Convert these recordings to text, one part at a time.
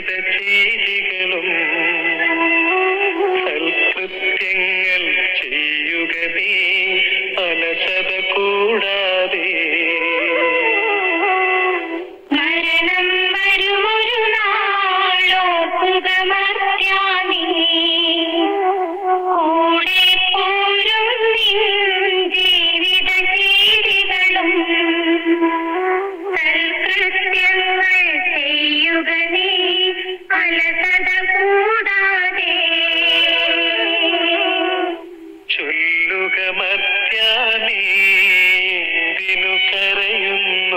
ചെയ്ത ചെയ്തികളും സൽകൃത്യങ്ങൾ ചെയ്യുക നീ അലസത കൂടാതെ മരണം വരുമൊരു നാളോർക്കുക മർത്യാനീ. കൂടെ പോരും നിൻ ജീവിത രീതികളും. സൽകൃത്യങ്ങൾ ചെയ്യുക നീ അലസത കൂടാതെ ചൊല്ലുക മർത്യാനീ എന്തിനു കരയുന്നു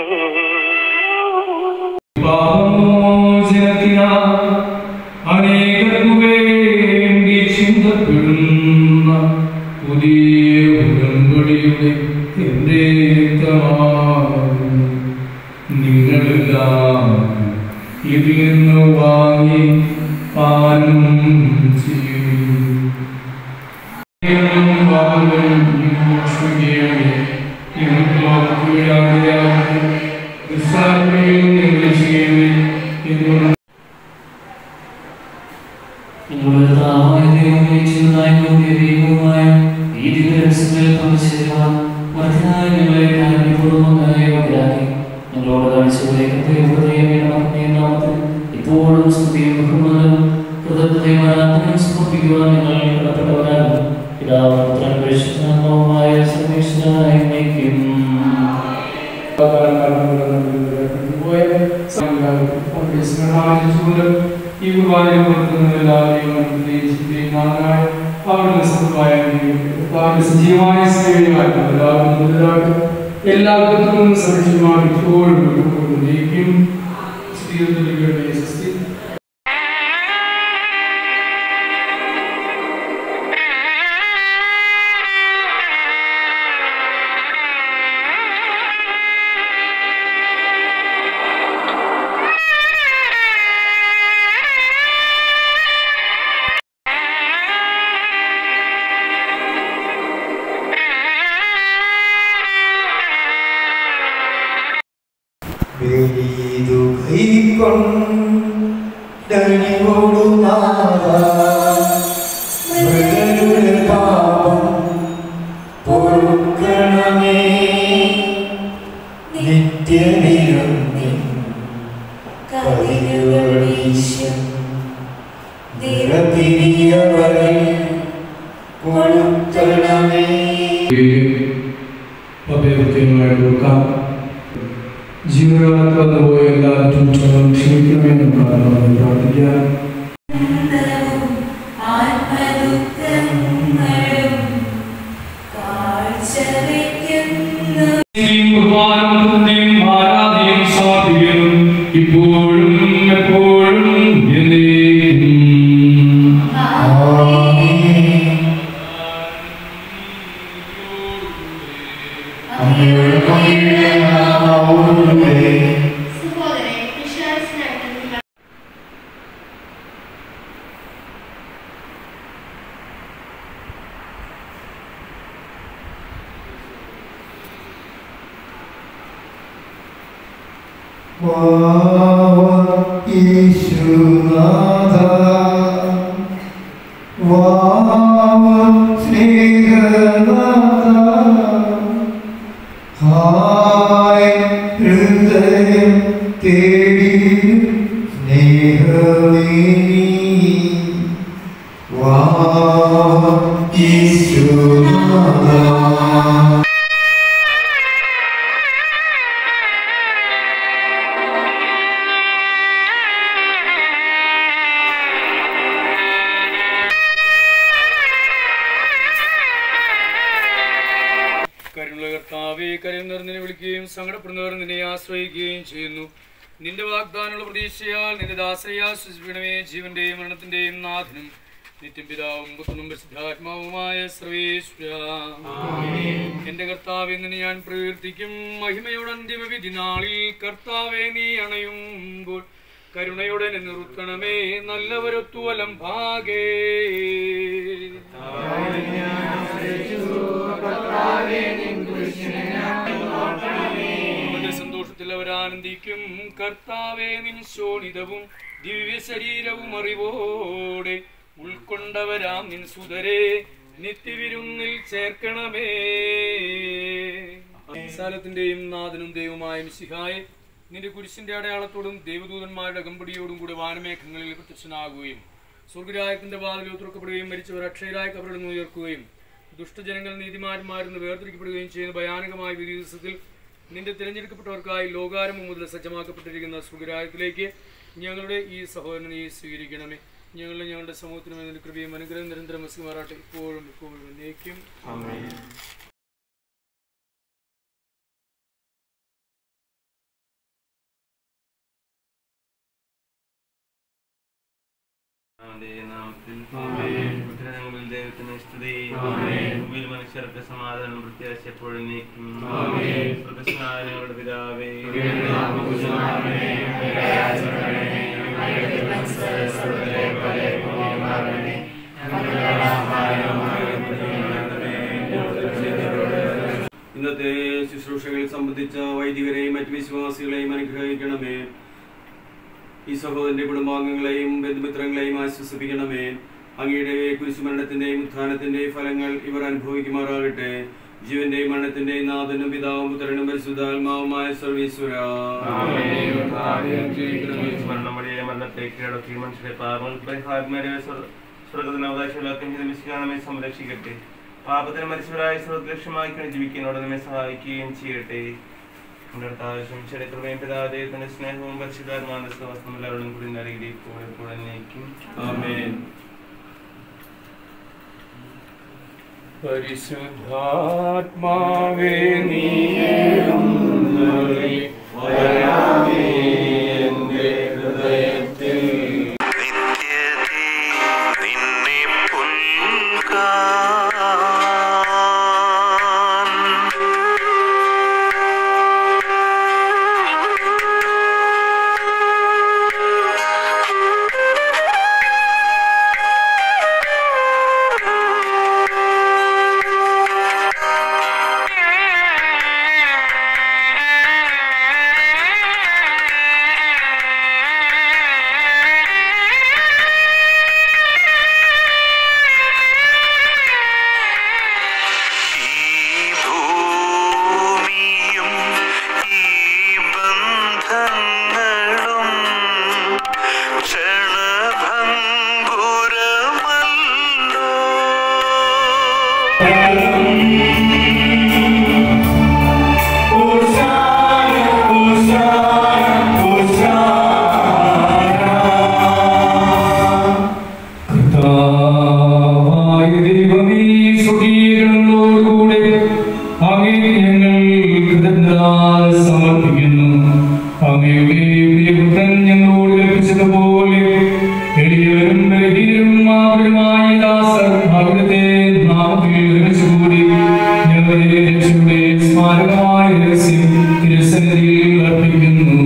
പാപമോചനത്തിനായി അനേകർക്കു വേണ്ടി ചിന്തപ്പെടുന്ന പുതിയ ഉടമ്പടിയുടെ എന്റെ രക്തമാകുന്നു. നിങ്ങളെല്ലാം ഇതിൽ നിന്ന് വാങ്ങി പാനം ചെയ്യും ും നിങ്ങളുടെ താവായ ദൈവമേ ചിന്തനായും ദൈവവുമായ ഈ ദിവസങ്ങളിൽ പങ്കുചേരുവാൻ മധ്യനായ നിങ്ങളെ കാരണപൂർവ്വമായി യോഗ്യരാക്കി നിങ്ങളോട് കാണിച്ചുകൊണ്ടിരിക്കുന്ന ഹൃദയമേ നാമത്തിൽ ഇപ്പോഴും സ്തുതിയും ബഹുമാനവും കൃതജ്ഞതയും ആരാധനയും സമർപ്പിക്കുവാൻ നിങ്ങൾ കടപ്പെട്ടവരാകും പിതാവ് പുത്രൻ പരിശുദ്ധാത്മാവുമായ സർവേശ്വരനായ എന്നേക്കും. ഈ കുർബാനയിൽ കൊടുക്കുന്ന എല്ലാവരെയും അവരുടെ സജീവമായ സേവനമായിട്ട് എല്ലാവരും മുതലായിട്ട് എല്ലാവർക്കും സദൃശമായി ഇപ്പോഴും കൊണ്ടിരിക്കും സ്ത്രീകളുടെ സസ്തി വെളിതു കൈക്കൊണ്ടണിവോടുമാറ മൃഗരുടെ പാപം പൊറുക്കണമേ നിത്യനിരമ്യം കവിരുകൾ വീശും നിറതിരിയവരെ കൊളുത്തണമേ അഭ്യർത്ഥനയായി കൊടുക്കാം ജീവനകാലത്ത് വന്നുപോയ എല്ലാ ചൂഷണം ക്ഷമിക്കണമെന്ന് പ്രാർത്ഥന പ്രാർത്ഥിക്കാം സ്തുതിയും ബഹുമാനവും ആരാധനയും സമർപ്പിക്കുന്നു ഇപ്പോഴും എപ്പോഴും എന്നേക്കും സഹോദരൻ വിശ്വാസനായിട്ട് നിങ്ങൾ യേശുനാഥ വാവ സ്നേഹനാഥ ഹായ് ഹൃദയം തേടി സ്നേഹമേ വാവ യേശുനാഥ കരുണ കർത്താവെ കരം നിറഞ്ഞിനെ വിളിക്കുകയും സങ്കടപ്പെടുന്നവർ നിന്നെ ആശ്രയിക്കുകയും ചെയ്യുന്നു നിന്റെ വാഗ്ദാനമുള്ള പ്രതീക്ഷയാൽ നിന്റെ ദാസയാ സൂചിപ്പിക്കണമേ ജീവന്റെയും മരണത്തിന്റെയും നാഥനും നിത്യം പിതാവും പുത്രനും പരിശുദ്ധാത്മാവുമായ സർവേശ്വര എന്റെ കർത്താവെ നിന്നെ ഞാൻ പ്രകീർത്തിക്കും മഹിമയുടെ അന്തിമ വിധി നാളിൽ കർത്താവെ നീ അണയുമ്പോൾ കരുണയോടെ നിർത്തണമേ നല്ലവരൊത്തുവലം ഭാഗേ അവന്റെ സന്തോഷത്തിൽ ദൈവത്തിൽ അവർ ആനന്ദിക്കും കർത്താവെ നിൻ ശോണിതവും ദിവ്യ ശരീരവും അറിവോടെ ഉൾക്കൊണ്ടവരാം നിൻ സുതരെ നിത്യവിരുന്നിൽ ചേർക്കണമേ സ്ഥലത്തിന്റെയും നാഥനും ദൈവമായ മിശിഹായെ നിന്റെ കുരിശിന്റെ അടയാളത്തോടും ദൈവദൂതന്മാരുടെ അകമ്പടിയോടും കൂടെ വാനമേഘങ്ങളിൽ പ്രത്യക്ഷനാകുകയും സ്വർഗരായത്തിന്റെ വാതിൽ തുറക്കപ്പെടുകയും മരിച്ചവർ അക്ഷയരായ കബറിൽ നിന്ന് ഉയർക്കുകയും ദുഷ്ടജനങ്ങൾ നീതിമാന്മാരിൽ നിന്ന് വേർതിരിക്കപ്പെടുകയും ചെയ്യുന്ന ഭയാനകമായ വിധി ദിവസത്തിൽ നിന്റെ തിരഞ്ഞെടുക്കപ്പെട്ടവർക്കായി ലോകാരംഭം മുതൽ സജ്ജമാക്കപ്പെട്ടിരിക്കുന്ന സ്വർഗരായത്തിലേക്ക് ഞങ്ങളുടെ ഈ സഹോദരനെ നീ സ്വീകരിക്കണമേ ഞങ്ങളുടെ ഞങ്ങളുടെ സമൂഹത്തിനും അതിന്റെ കൃപയും അനുഗ്രഹം നിരന്തരം വസിമാറാട്ടെ ഇപ്പോഴും ഇപ്പോഴും എന്നേക്കും അവന്റെ നാമത്തിൽ ഉത്തരങ്ങളിൽ ദൈവത്തിന് സ്തുതി ഭൂമിയിൽ മനുഷ്യർക്ക് സമാധാനം പ്രത്യാശ എപ്പോഴും നീക്കും പ്രദർശനായ ഞങ്ങളുടെ പിതാവേ ഇന്നത്തെ ശുശ്രൂഷകളിൽ സംബന്ധിച്ച വൈദികരെയും മറ്റ് വിശ്വാസികളെയും അനുഗ്രഹിക്കണമേ ഈ സഹോദരന്റെ കുടുംബാംഗങ്ങളെയും ബന്ധുമിത്രങ്ങളെയും ആശ്വസിപ്പിക്കണമേ അങ്ങയുടെ കുരിശുമരണത്തിന്റെയും ഉത്ഥാനത്തിന്റെയും ഫലങ്ങൾ ഇവർ അനുഭവിക്കുമാറാകട്ടെ ജീവന്റെയും മരണത്തിന്റെയും നാഥനും പിതാവും പുത്രനും പരിശുദ്ധാത്മാവുമായ സർവീശ്വര മരണം വഴിയെ മരണത്തെ കീഴടക്കി മനുഷ്യരെ പാപങ്ങൾ പരിഹാരമാരെ സ്വർഗത്തിന് അവകാശമുള്ളാക്കും മിശ്രണമേ സംരക്ഷിക്കട്ടെ പാപത്തിന് മരിച്ചവരായ സ്വർഗ ലക്ഷ്യമാക്കി ജീവിക്കുന്നതോടെ നമ്മെ സഹായിക്കുകയും ചെയ്യട്ടെ കൃപയും പിതാദേവത്തിന്റെ സ്നേഹവും പരിശുദ്ധാത്മാന്റെ സ്വാസ്ഥം എല്ലാവരോടും കൂടി നൽകി എപ്പോഴും നയിക്കും ആമേൻ പരിശുദ്ധാത്മാവേ നീ നിത്യതേ നിന്നെ പുൽകാൻ ഈ ഭൂമിയും ഈ ബന്ധങ്ങളും ക്ഷണഭംഗുരമല്ലോ കർത്താവായ ദൈവമേ, സ്വകീരണങ്ങളോടുകൂടെ അങ്ങേ ഞങ്ങൾ കൃതജ്ഞതാൽ സമർപ്പിക്കുന്നു അങ്ങയുടെ പ്രിയപുത്രൻ ഞങ്ങളോട് കൽപ്പിച്ചതുപോലെ എളിയവരും ബലഹീനരും മാതൃമായ ദാസർ അവിടുത്തെ നാമത്തിൽ ഒരുമിച്ചുകൂടി ഞങ്ങളുടെ രക്ഷയുടെ സ്മാരകമായ രഹസ്യം തിരുസന്നിധിയിൽ അർപ്പിക്കുന്നു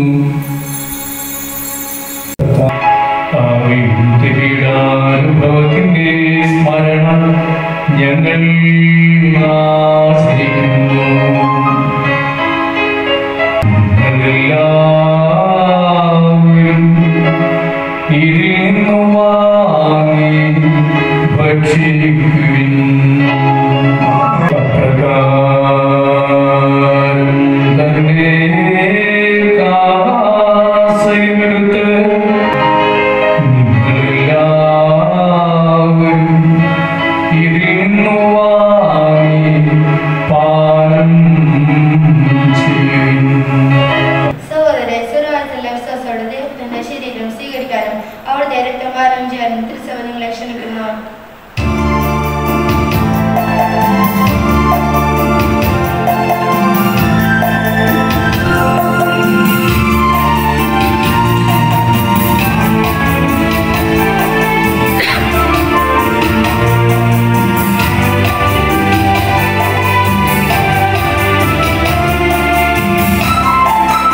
അനുഭവത്തിന്റെ സ്മരണം ഞങ്ങൾ ആചരിക്കുന്നു നിങ്ങളെല്ലാവരും ഇതിൽ നിന്നു വാങ്ങി ഭക്ഷിക്കുവിൻ അപ്രകാരം തന്നെ കാസയുമെടുത്ത് നിങ്ങളെല്ലാവരും ഇതിൽ നിന്നു വാങ്ങി പാനം ചെയ്യുവിൻ സഹോദരെ സുരവാസല്ല വിശ്വാസത്തോടെ ദൈവത്തിന്റെ ശരീരം സ്വീകരിക്കാനും അവിടുത്തെ രക്തപാനം ചെയ്യാനും തിരുസഭ നിങ്ങളെ ക്ഷണിക്കുന്നു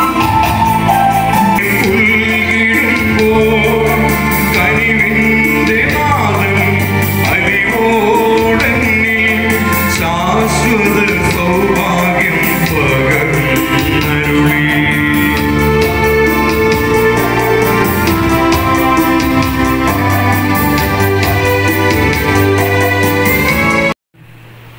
കനിവിന്റെ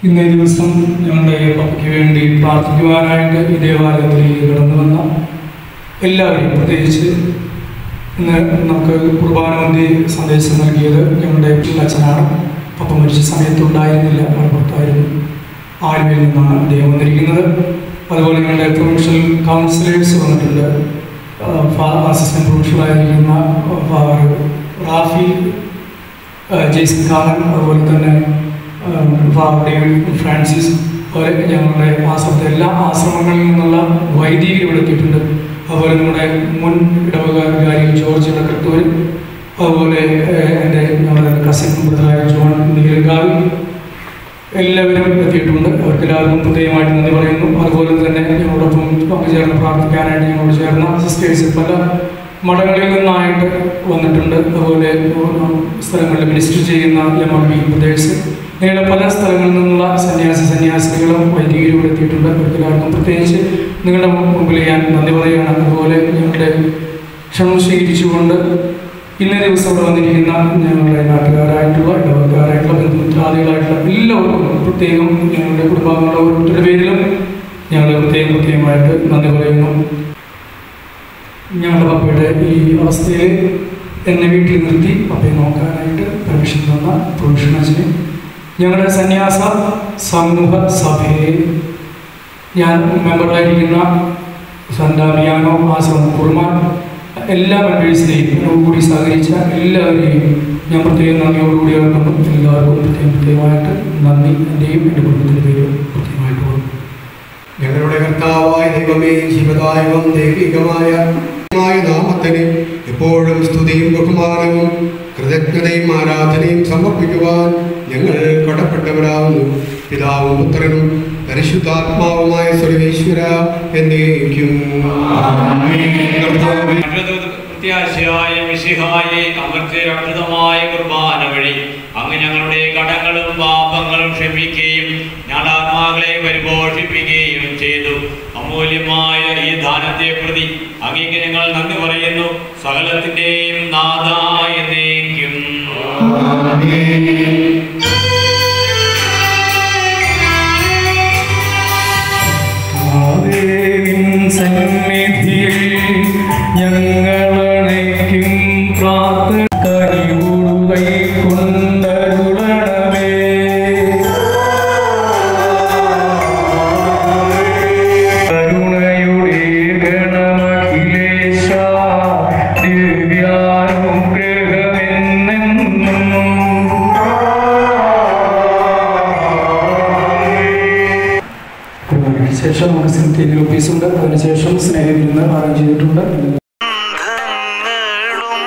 ഇന്നേ ദിവസം ഞങ്ങളുടെ പപ്പയ്ക്ക് വേണ്ടി പ്രാർത്ഥിക്കുവാനായിട്ട് ഈ ദേവാലയത്തിലേക്ക് കടന്നു വന്ന എല്ലാവരെയും പ്രത്യേകിച്ച് ഇന്ന് നമുക്ക് കുർബാന മന്തി സന്ദേശം നൽകിയത് ഞങ്ങളുടെ അച്ഛനാണ് പപ്പ മരിച്ച സമയത്തുണ്ടായിരുന്നില്ല പുറത്തായിരുന്നു ആലുവയിൽ നിന്നാണ് അദ്ദേഹം വന്നിരിക്കുന്നത് അതുപോലെ ഞങ്ങളുടെ പ്രൊഫഷണൽ കൗൺസിലേഴ്സ് വന്നിട്ടുണ്ട് അസിസ്റ്റന്റ് പ്രൊഫഷണലായിരിക്കുന്ന ഫാദർ റാഫി ആ, ജെയ്സൺ കാലൻ അതുപോലെ തന്നെ ആ, ഫാദർ ഡേവിഡ് ഫ്രാൻസിസ് അതുപോലെ ഞങ്ങളുടെ ആശ്രമത്തെ എല്ലാ ആശ്രമങ്ങളിൽ നിന്നുള്ള വൈദികർ ഇവിടെ എത്തിയിട്ടുണ്ട് അതുപോലെ നമ്മുടെ മുൻ ഇടവകാരി ജോർജ് ഇടക്കത്തൂർ അതുപോലെ ഏഹ്, എൻ്റെ ഞങ്ങളുടെ കസിൻ ബ്രദറായ ജോൺ നീലങ്കാവ് എല്ലാവരും എത്തിയിട്ടുണ്ട് അവർക്ക് എല്ലാവർക്കും പ്രത്യേകമായിട്ട് നന്ദി പറയുന്നു അതുപോലെ തന്നെ ഞങ്ങളോടൊപ്പം പങ്കുചേർന്ന് പ്രാർത്ഥിക്കാനായിട്ട് ഞങ്ങളോട് ചേർന്ന സിസ്റ്റേഴ്സ് പല മഠങ്ങളിൽ നിന്നായിട്ട് വന്നിട്ടുണ്ട് അതുപോലെ സ്ഥലങ്ങളിൽ മിനിസ്റ്റർ ചെയ്യുന്ന എം എം ബി ബ്രദേഴ്സ് ഇങ്ങനെയുള്ള പല സ്ഥലങ്ങളിൽ നിന്നുള്ള സന്യാസി സന്യാസികളും വൈദികരും ഇവിടെ എത്തിയിട്ടുണ്ട് അവർക്ക് എല്ലാവർക്കും പ്രത്യേകിച്ച് നിങ്ങളുടെ മുമ്പിൽ ഞാൻ നന്ദി പറയുകയാണ് അതുപോലെ ഞങ്ങളുടെ ക്ഷണം സ്വീകരിച്ചുകൊണ്ട് ഇന്നേ ദിവസം ഇവിടെ വന്നിരിക്കുന്ന ഞങ്ങളുടെ നാട്ടുകാരായിട്ടുള്ള ഇടവക്കാരായിട്ടുള്ള ബന്ധുമിത്രാദികളായിട്ടുള്ള എല്ലാവർക്കും പ്രത്യേകം ഞങ്ങളുടെ കുടുംബാംഗങ്ങളുടെ ഓരോരുത്തരുടെ പേരിലും ഞങ്ങൾ പ്രത്യേകം പ്രത്യേകമായിട്ട് നന്ദി പറയുന്നു ഞങ്ങളുടെ പപ്പയുടെ ഈ അവസ്ഥയിൽ എന്നെ വീട്ടിൽ നിർത്തി പപ്പയെ നോക്കാനായിട്ട് പെർമിഷൻ തന്ന പ്രൊഫഷണൽസിനെ ഞങ്ങളുടെ സന്യാസ സമൂഹ സഭയെ ഞാൻ മെമ്പറായിരിക്കുന്ന സന്താമിയാനോ ആശ്രമം കുർമാൻ എല്ലാ മെമ്പേഴ്സിനെയും എന്നോട് കൂടി സഹകരിച്ച എല്ലാവരെയും ഞാൻ പ്രത്യേകം നന്ദിയോടുകൂടി ഓർക്കുന്നു എല്ലാവർക്കും പ്രത്യേകം പ്രത്യേകമായിട്ട് നന്ദി എൻ്റെയും എൻ്റെ കുടുംബത്തിൻ്റെ പേരും പ്രത്യേകമായിട്ട് ഓർക്കുന്നു ഞങ്ങളുടെ കർത്താവായ ദൈവമേ ജീവദായകം ദൈവികമായ മായ നാമത്തിന് എപ്പോഴും സ്തുതിയും ബഹുമാനവും കൃതജ്ഞതയും ആരാധനയും സമർപ്പിക്കുവാൻ ഞങ്ങൾ കടപ്പെട്ടവരാകുന്നു പിതാവും പുത്രനും പരിശുദ്ധാത്മാവുമായ സർവേശ്വര എന്നേക്കും പ്രത്യാശയായ മിശിഹായെ അമർത്യരക്ഷിതമായ കുർബാന വഴി അങ്ങ് ഞങ്ങളുടെ കടങ്ങളും പാപങ്ങളും ക്ഷമിക്കുകയും ഞങ്ങളുടെ ആത്മാക്കളെ പരിപോഷിപ്പിക്കുകയും ചെയ്തു അമൂല്യമായ ഈ ദാനത്തെ പ്രതി അങ്ങേക്ക് ഞങ്ങൾ നന്ദി പറയുന്നു സകലത്തിന്റെയും നാഥായ എന്നേക്കും ആവേവിൻ സന്നിധിയിൽ ഞങ്ങളണയ്ക്കും പ്രാർത്ഥന കനിവുകൈ കൊണ്ടരുളണമേ കരുണയുടെ ഗണമഖിലേശ ദിവ്യാനുഗ്രഹമെന്നെന്നും ശേഷം നമുക്ക് സിനിമ ഓഫീസുണ്ട് അതിനുശേഷം സ്നേഹവിരുന്ന് അറേഞ്ച് ചെയ്തിട്ടുണ്ട് ബന്ധങ്ങളും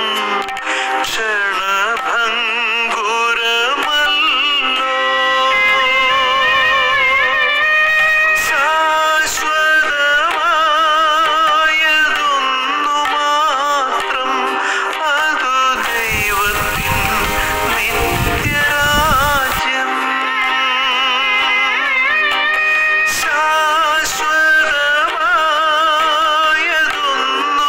ക്ഷണഭംഗുരമല്ലോ ശാശ്വതമായതൊന്നു മാത്രം അതു ദൈവത്തിൻ നിത്യരാജ്യം ശാശ്വതമായതൊന്നു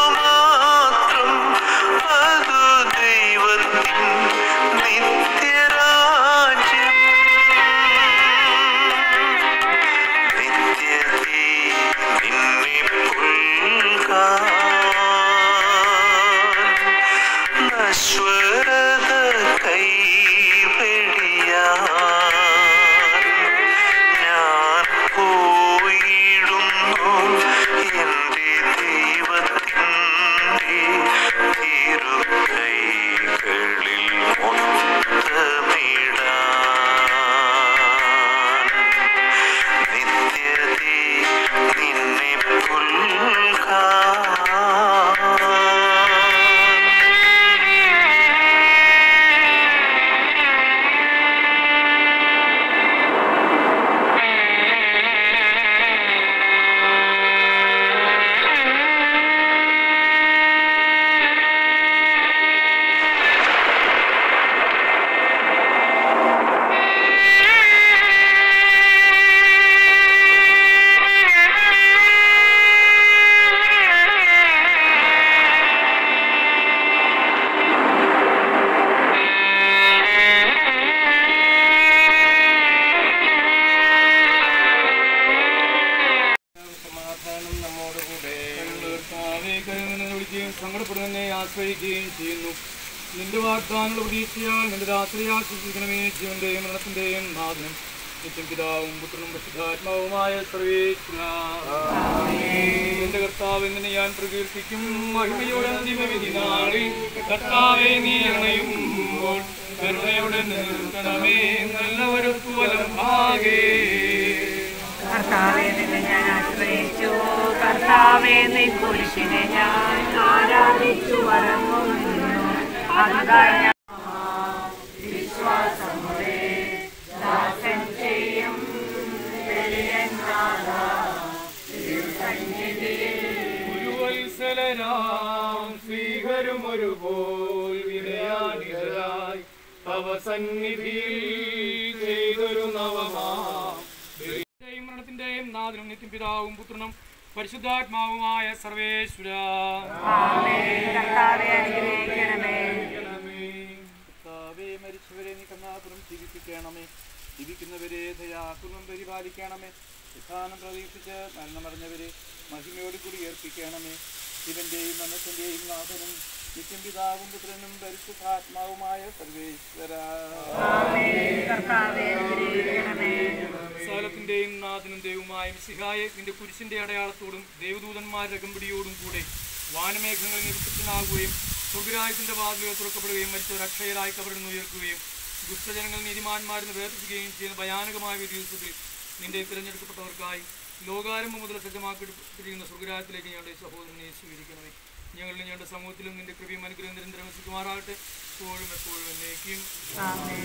കർത്താവെ കരുതുന്ന വിളിക്കുകയും സങ്കടപ്പെടുന്നതിനെ ആശ്രയിക്കുകയും ചെയ്യുന്നു നിന്റെ വാഗ്ദാനങ്ങളുടെ പ്രതീക്ഷയാൽ നിന്റെ രാത്രിയാൽ സൂക്ഷിക്കണമേ ജീവന്റെയും മരണത്തിന്റെയും നാഥനും നിത്യം പിതാവും പുത്രനും പരിശുദ്ധാത്മാവുമായ സർവേശ്വര എന്റെ കർത്താവ് നിന്നെ ഞാൻ പ്രകീർത്തിക്കും മഹിമയോടെ അന്തിമവിധി നാളിൽ കർത്താവെ നീ അണയുമ്പോൾ കരുണയോടെ നിർത്തണമേ നല്ലവരൊത്തു വലം ഭാഗേ കർത്താവെ നിന്നെ ഞാൻ ആശ്രയിച്ചു കർത്താവെ നീ കുരിശിനെ ഞാൻ ആരാധിച്ചു വരങ്ങുന്നു അതുതായി ഞാൻ വിശ്വാസമുടെ ദാസൻ ചെയ്യും വെളിയനാഥ ഗുരുവത്സലരാം ശ്രീഹരും ഒരുപോൽ വിനയാനിതരായി തവ സന്നിധിയിൽ ചെയ്തൊരു നവമാം ദൈവത്തിന്റെയും മരണത്തിന്റെയും നാഥനും നിത്യം പിതാവും പുത്രനും പരിശുദ്ധാത്മാവുമായ സർവേശ്വര കർത്താവെ അനുഗ്രഹിക്കണമേ കർത്താവേ മരിച്ചവരെ നീ കന്നാപുരം ജീവിപ്പിക്കണമേ ജീവിക്കുന്നവരെ ദയാപൂർവം പരിപാലിക്കണമേ വിധാനം പ്രതീക്ഷിച്ച് മരണമറിഞ്ഞവരെ മഹിമയോട് കൂടി ഏർപ്പിക്കണമേ ശിവന്റെയും മരണത്തിന്റെയും നാഥനും നിത്യം പിതാവും പുത്രനും പരിശുദ്ധാത്മാവുമായ സർവേശ്വര കർത്താവെ അനുഗ്രഹിക്കണമേ സകലത്തിന്റെയും നാഥനും ദൈവമായ സിഹായെ നിന്റെ കുരിശിന്റെ അടയാളത്തോടും ദേവദൂതന്മാരുടെ അകമ്പടിയോടും കൂടെ വാനമേഘങ്ങളിൽ നിരുത്തനാകുകയും സ്വർഗരാജ്യത്തിന്റെ വാതിലുകൾ തുറക്കപ്പെടുകയും മരിച്ചവർ അക്ഷയരായി കബറിൽ ഉയർക്കുകയും ദുഷ്ടജനങ്ങൾ നീതിമാന്മാരിന്ന് വേർതിരിക്കുകയും ചെയ്യുന്ന ഭയാനകമായ ഒരു ദിവസത്തിൽ നിന്റെ തിരഞ്ഞെടുക്കപ്പെട്ടവർക്കായി ലോകാരംഭം മുതൽ സജ്ജമാക്കിയിരിക്കുന്ന സ്വർഗരാജ്യത്തിലേക്ക് ഞങ്ങളുടെ സഹോദരനെ സ്വീകരിക്കണമേ ഞങ്ങളുടെ ഞങ്ങളുടെ സമൂഹത്തിലും നിന്റെ കൃപയും അനുഗ്രഹം നിരന്തരം വസിക്കുമാറാകട്ടെ എപ്പോഴും എപ്പോഴും എന്നേക്കും ആമേൻ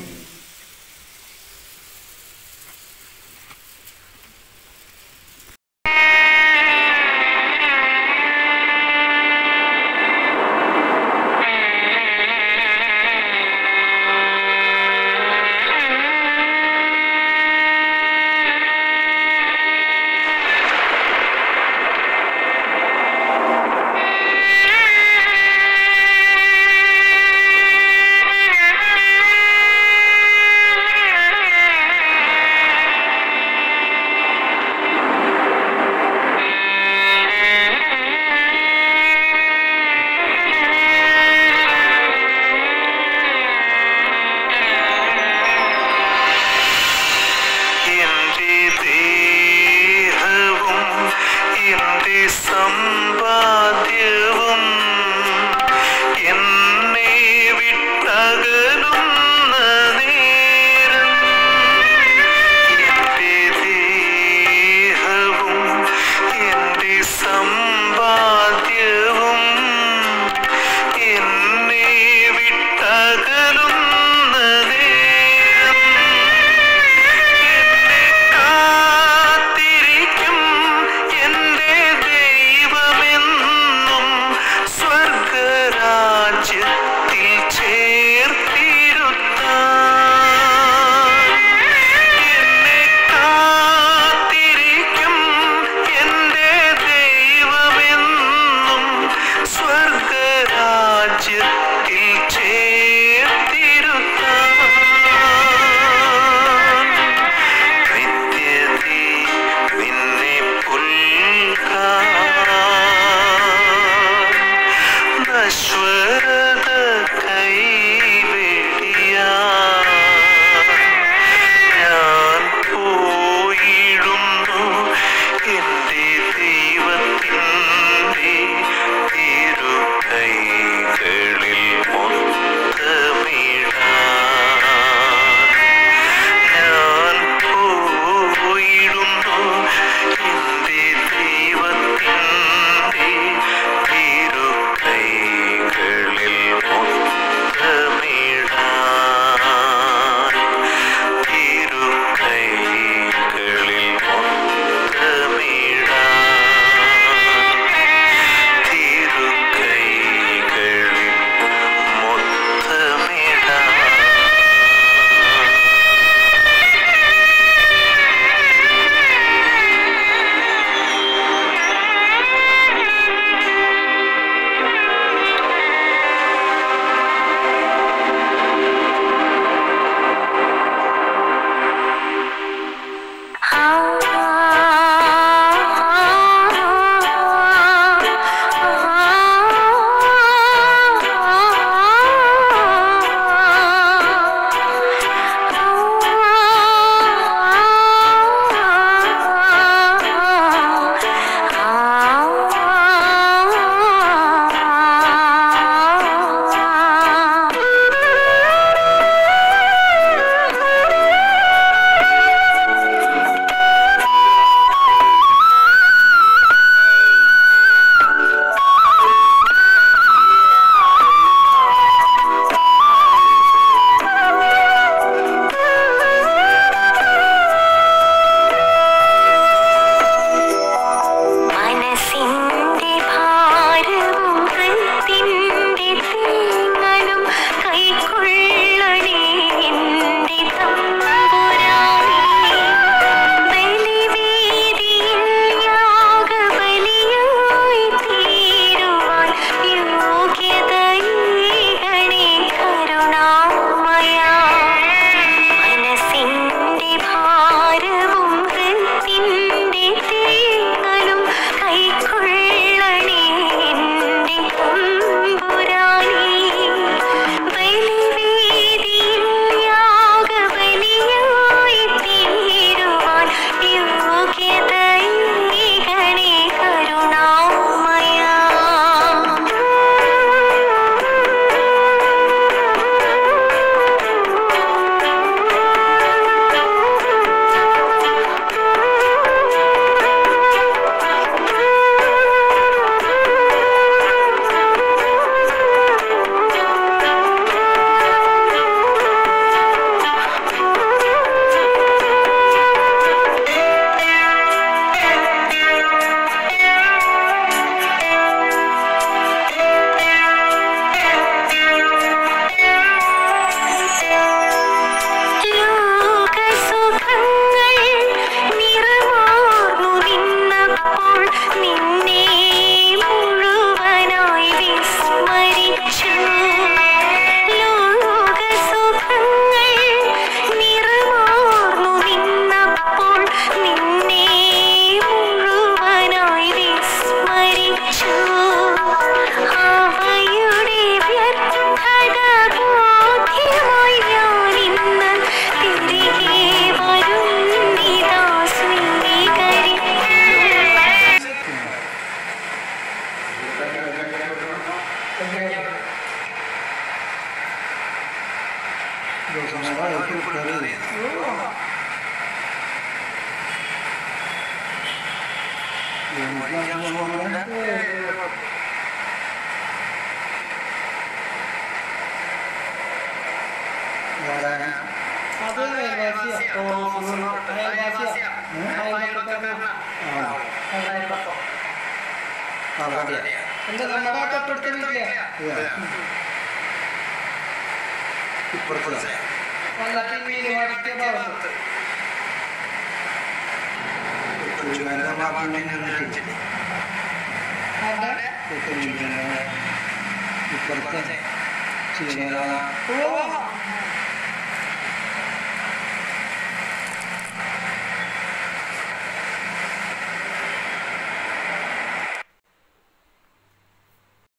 എന്റെ ദേഹവും എന്റെ സമ്പാദ്യവും എന്നെ വിട്ടകലുന്ന നേരം എന്റെ ദേഹവും എന്റെ സമ്പാദ്യവും എന്നെ വിട്ടകലുന്ന നേരം എന്നെ കാത്തിരിക്കും എന്റെ ദൈവമെന്നും അത് അയൽവാസിയാ തോമസ് അയൽവാസിയാ അയൽപക്കക്കാരനാ എന്താ നമ്മുടെ തൊട്ടടുത്ത വീട്ടിലെയാ അല്ല പിന്നെ വടക്കേ ഭാഗത്ത് അവിടെ ഇപ്പുറത്തെ ഓ